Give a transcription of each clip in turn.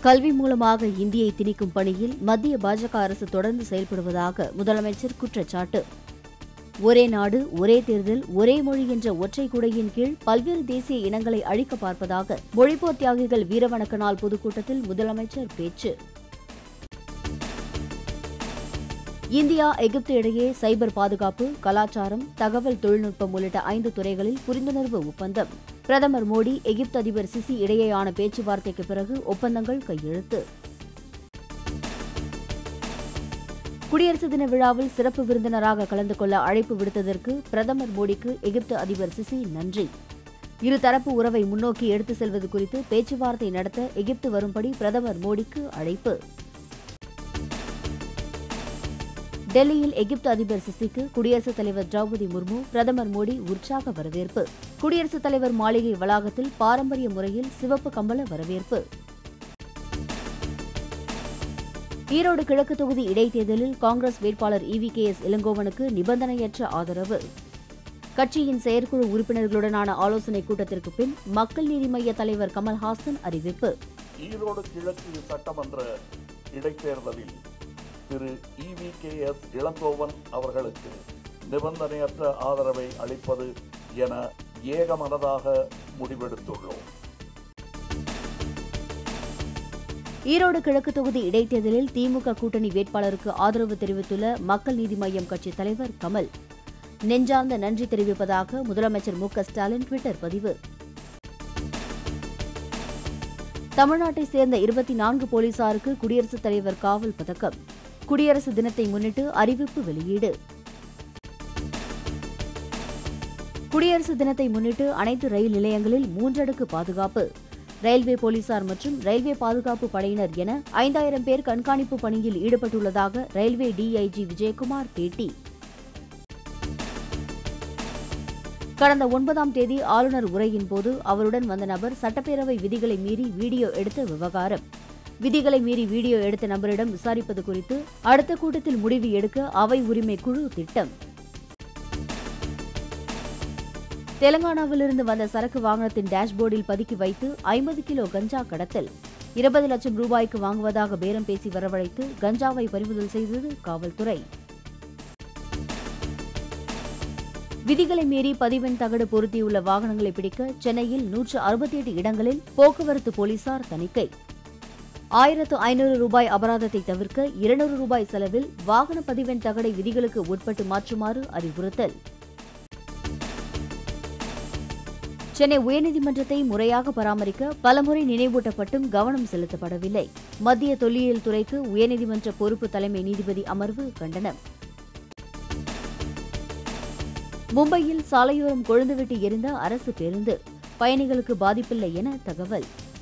கல்வி மூலமாக இந்தியை திணிக்கும் பணியில் மத்திய பாஜக அரசு தொடர்ந்து செயல்படுவதாக முதலமைச்சர் குற்றச்சாட்டு ஒரே நாடு ஒரே தேர்தல் ஒரே மொழி என்ற ஒற்றை குடையின் கீழ் பல்வேறு தேசிய இனங்களை அழிக்க பார்ப்பதாக மொழிப்போர் தியாகிகள் வீரவணக்க நாள் பொதுக்கூட்டத்தில் முதலமைச்சர் பேச்சு இந்தியா எகிப்து இடையே சைபர் பாதுகாப்பு கலாச்சாரம் தகவல் தொழில்நுட்பம் உள்ளிட்ட ஐந்து துறைகளில் புரிந்துணர்வு ஒப்பந்தம் பிரதமர் மோடி எகிப்து அதிபர் சிசி இடையேயான பேச்சுவார்த்தைக்கு பிறகு ஒப்பந்தங்கள் கையெழுத்து குடியரசு தின விழாவில் சிறப்பு விருந்தினராக கலந்து கொள்ள அழைப்பு விடுத்ததற்கு பிரதமர் மோடிக்கு எகிப்து அதிபர் சிசி நன்றி இருதரப்பு உறவை முன்னோக்கி எடுத்து செல்வது குறித்து பேச்சுவார்த்தை நடத்த எகிப்து வரும்படி பிரதமர் மோடிக்கு அழைப்பு டெல்லியில் எகிப்து அதிபர் சிசிக்கு குடியரசுத் தலைவர் திரௌபதி முர்மு பிரதமர் மோடி உற்சாக வரவேற்பு குடியரசுத் தலைவர் மாளிகை வளாகத்தில் பாரம்பரிய முறையில் சிவப்பு கம்பள வரவேற்பு ஈரோடு கிழக்கு தொகுதி இடைத்தேர்தலில் காங்கிரஸ் வேட்பாளர் இவி கே எஸ் இளங்கோவனுக்கு நிபந்தனையற்ற ஆதரவு கட்சியின் செயற்குழு உறுப்பினர்களுடனான ஆலோசனைக் கூட்டத்திற்கு பின் மக்கள் நீதி மய்ய தலைவர் கமல்ஹாசன் அறிவிப்பு ஈரோடு கிழக்கு சட்டமன்ற இடைத்தேர்தலில் Thiru E V K S Elangovan அவர்களுக்கு நிபந்தனையற்ற ஆதரவை அளிப்பது என ஏகமனதாக முடிவெடுத்துள்ளோம் ஈரோடு கிழக்கு தொகுதி இடைத்தேர்தலில் திமுக கூட்டணி வேட்பாளருக்கு ஆதரவு தெரிவித்துள்ள மக்கள் நீதி மய்யம் கட்சி தலைவர் கமல் நெஞ்சார்ந்த நன்றி தெரிவிப்பதாக முதலமைச்சர் மு க ஸ்டாலின் டுவிட்டர் பதிவு தமிழ்நாட்டை சேர்ந்த இருபத்தி நான்கு போலீசாருக்கு குடியரசுத் தலைவர் காவல் பதக்கம் குடியரசு தினத்தை முன்னிட்டு அறிவிப்பு வெளியீடு குடியரசு தினத்தை முன்னிட்டு அனைத்து ரயில் நிலையங்களில் மூன்றடுக்கு பாதுகாப்பு ரயில்வே போலீசார் மற்றும் ரயில்வே பாதுகாப்பு படையினர் என ஐந்தாயிரம் பேர் கண்காணிப்பு பணியில் ஈடுபட்டுள்ளதாக ரயில்வே டிஐஜி விஜயகுமார் பேட்டி கடந்த ஒன்பதாம் தேதி ஆளுநர் உரையின் போது அவருடன் வந்த நபர் சட்டப்பேரவை விதிகளை மீறி வீடியோ எடுத்த விவகாரம் விதிகளை மீறி வீடியோ எடுத்த நபரிடம் விசாரிப்பது குறித்து அடுத்த கூட்டத்தில் முடிவு எடுக்க அவை உரிமை குழு திட்டம் தெலங்கானாவிலிருந்து வந்த சரக்கு வாகனத்தின் டேஷ்போர்டில் பதுக்கி வைத்து ஐம்பது கிலோ கஞ்சா கடத்தல் இருபது லட்சம் ரூபாய்க்கு வாங்குவதாக பேரம் பேசி வரவழைத்து கஞ்சாவை பறிமுதல் செய்தது காவல்துறை விதிகளை மீறி பதிவெண் தகடு பொருத்தியுள்ள வாகனங்களை பிடிக்க சென்னையில் நூற்று அறுபத்தி எட்டு இடங்களில் போக்குவரத்து போலீசார் தணிக்கை ஆயிரத்து ஐநூறு ரூபாய் அபராதத்தை தவிர்க்க இருநூறு ரூபாய் செலவில் வாகன பதிவெண் தகடை விதிகளுக்கு உட்பட்டு மாற்றுமாறு அறிவுறுத்தல் சென்னை உயர்நீதிமன்றத்தை முறையாக பராமரிக்க பலமுறை நினைவூட்டப்பட்டும் கவனம் செலுத்தப்படவில்லை மத்திய தொல்லியல் துறைக்கு உயர்நீதிமன்ற பொறுப்பு தலைமை நீதிபதி அமர்வு கண்டனம் மும்பையில் சாலையோரம் கொழுந்துவிட்டு எரிந்த அரசு பேருந்து பயணிகளுக்கு பாதிப்பில்லை என தகவல்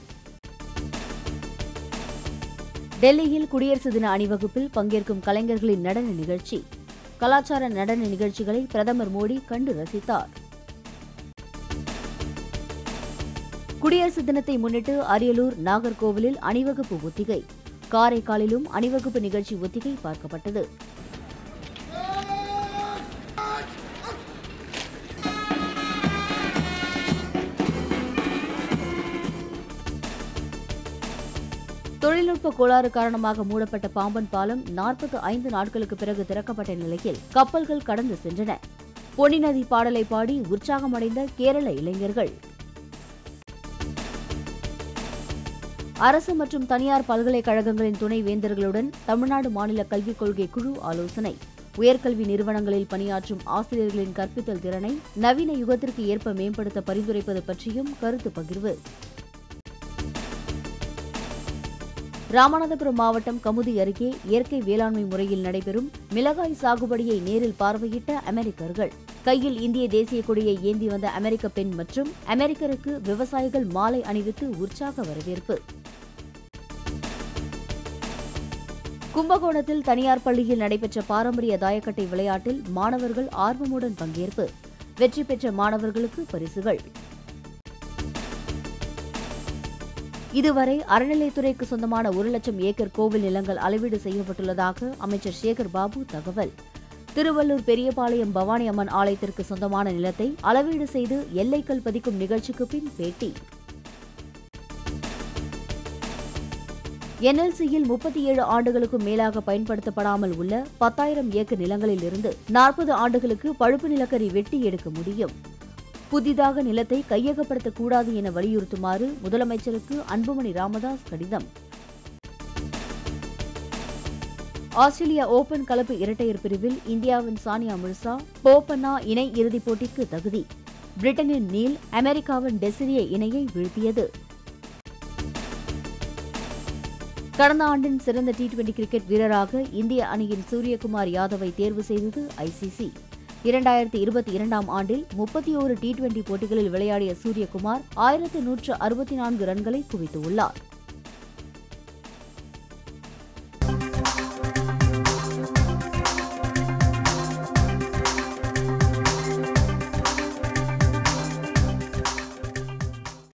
டெல்லியில் குடியரசு தின அணிவகுப்பில் பங்கேற்கும் கலைஞர்களின் நடன நிகழ்ச்சி கலாச்சார நடன நிகழ்ச்சிகளை பிரதமர் மோடி கண்டு ரசித்தார் குடியரசு தினத்தை முன்னிட்டு அரியலூர் நாகர்கோவிலில் அணிவகுப்பு ஒத்திகை காரைக்காலிலும் அணிவகுப்பு நிகழ்ச்சி ஒத்திகை பார்க்கப்பட்டது தொழில்நுட்ப கோளாறு காரணமாக மூடப்பட்ட பாம்பன் பாலம் நாற்பத்தி ஐந்து நாட்களுக்கு பிறகு திறக்கப்பட்ட நிலையில் கப்பல்கள் கடந்து சென்றன பொன்னி நதி பாடலை பாடி உற்சாகமடைந்த கேரள இளைஞர்கள் அரசு மற்றும் தனியார் பல்கலைக்கழகங்களின் துணை வேந்தர்களுடன் தமிழ்நாடு மாநில கல்விக் கொள்கை குழு ஆலோசனை உயர்கல்வி நிறுவனங்களில் பணியாற்றும் ஆசிரியர்களின் கற்பித்தல் திறனை நவீன யுகத்திற்கு ஏற்ப மேம்படுத்த பரிந்துரைப்பது பற்றியும் கருத்து பகிர்வு ராமநாதபுரம் மாவட்டம் கமுதி அருகே இயற்கை வேளாண்மை முறையில் நடைபெறும் மிளகாய் சாகுபடியை நேரில் பார்வையிட்ட அமெரிக்கர்கள் கையில் இந்திய தேசிய கொடியை ஏந்தி வந்த அமெரிக்க பெண் மற்றும் அமெரிக்கருக்கு விவசாயிகள் மாலை அணிவித்து உற்சாக வரவேற்பு கும்பகோணத்தில் தனியார் பள்ளியில் நடைபெற்ற பாரம்பரிய தாயக்கட்டை விளையாட்டில் மாணவர்கள் ஆர்வமுடன் பங்கேற்பு வெற்றி பெற்ற மாணவர்களுக்கு பரிசுகள் இதுவரை அறநிலைத்துறைக்கு சொந்தமான ஒரு லட்சம் ஏக்கர் கோவில் நிலங்கள் அளவீடு செய்யப்பட்டுள்ளதாக அமைச்சர் சேகர் பாபு தகவல் திருவள்ளூர் பெரியபாளையம் பவானி அம்மன் ஆலயத்திற்கு சொந்தமான நிலத்தை அளவீடு செய்து எல்லைக்கல் பதிக்கும் நிகழ்ச்சிக்கு பின் பேட்டி என்எல்சியில் முப்பத்தி ஏழு ஆண்டுகளுக்கும் மேலாக பயன்படுத்தப்படாமல் உள்ள பத்தாயிரம் ஏக்கர் நிலங்களில் இருந்து நாற்பது ஆண்டுகளுக்கு பழுப்பு நிலக்கரி வெட்டி எடுக்க முடியும் புதிதாக நிலத்தை கையகப்படுத்தக்கூடாது என வலியுறுத்துமாறு முதலமைச்சருக்கு அன்புமணி ராமதாஸ் கடிதம் ஆஸ்திரேலியா ஓபன் கலப்பு இரட்டையர் பிரிவில் இந்தியாவின் சானியா மிர்சா போபன்னா இணை இறுதிப் போட்டிக்கு தகுதி பிரிட்டனின் நீல் அமெரிக்காவின் டெசிரிய இணையை வீழ்த்தியது கடந்த ஆண்டின் சிறந்த டி டுவெண்டி கிரிக்கெட் வீரராக இந்திய அணியின் சூரியகுமார் யாதவை தேர்வு செய்தது ஐசிசி இரண்டாயிரத்தி இருபத்தி இரண்டாம் ஆண்டில் முப்பத்தி ஓரு டி டுவெண்டி போட்டிகளில் விளையாடிய சூரியகுமார் ஆயிரத்து நூற்று அறுபத்தி நான்கு ரன்களை குவித்துள்ளார்